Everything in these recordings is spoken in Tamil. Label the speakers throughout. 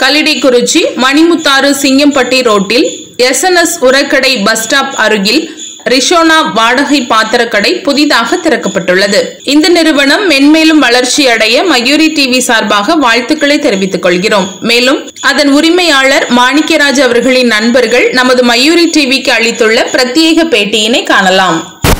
Speaker 1: கல்லிடைக்குறிச்சி மணிமுத்தாறு சிங்கம்பட்டி ரோட்டில் எஸ்என்எஸ் உரக்கடை பஸ் ஸ்டாப் அருகில் ரிஷோனா வாடகை பாத்திரக்கடை புதிதாக திறக்கப்பட்டுள்ளது இந்த நிறுவனம் மென்மேலும் வளர்ச்சி அடைய மயூரி டிவி சார்பாக வாழ்த்துக்களை தெரிவித்துக் கொள்கிறோம் மேலும் அதன் உரிமையாளர் மாணிக்கராஜ் அவர்களின் நண்பர்கள் நமது மயூரி டிவிக்கு அளித்துள்ள பிரத்யேக பேட்டியினை காணலாம்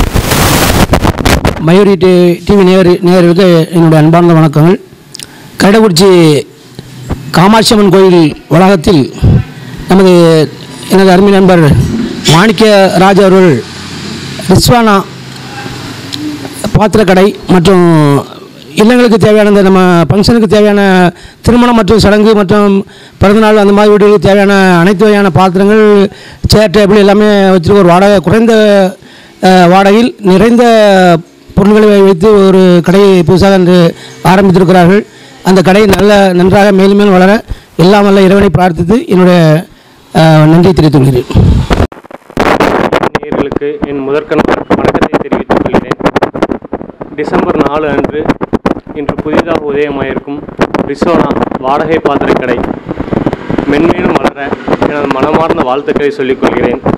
Speaker 2: மயூரி டி டிவி நேர் நேயர்களுக்கு என்னுடைய அன்பார்ந்த வணக்கங்கள் கடைக்குறிச்சி காமாட்சி அம்மன் கோயில் வளாகத்தில் நமது எனது அருமை நண்பர் மாணிக்க ராஜ் அவர்கள் ரிஸ்வானா பாத்திரக்கடை மற்றும் இல்லங்களுக்கு தேவையான இந்த நம்ம ஃபங்க்ஷனுக்கு தேவையான திருமணம் மற்றும் சடங்கு மற்றும் பிறந்தநாள் அந்த மாதிரி வீடுகளுக்கு தேவையான அனைத்து வகையான பாத்திரங்கள் சேர் டேபிள் எல்லாமே வச்சுருக்க ஒரு வாடகை குறைந்த அஹ், வாடகையில் நிறைந்த பொருட்களை வைத்து ஒரு கடையை புதுசாக இன்று ஆரம்பித்திருக்கிறார்கள் அந்த கடை நல்ல நன்றாக மேலும் மேலும் வளர எல்லாம் வல்ல இறைவனை பிரார்த்தித்து என்னுடைய அஹ், நன்றியை தெரிவித்துக் கொள்கிறேன்
Speaker 3: நேயர்களுக்கு என் முதற்கண் வணக்கத்தை தெரிவித்துக் கொள்கிறேன் டிசம்பர் நாலு அன்று இன்று புதிதாக உதயமாயிருக்கும் ரிசோனா வாடகை பாத்திரக்கடை மென்மேலும் வளர எனது மனமார்ந்த வாழ்த்துக்களை சொல்லிக் கொள்கிறேன்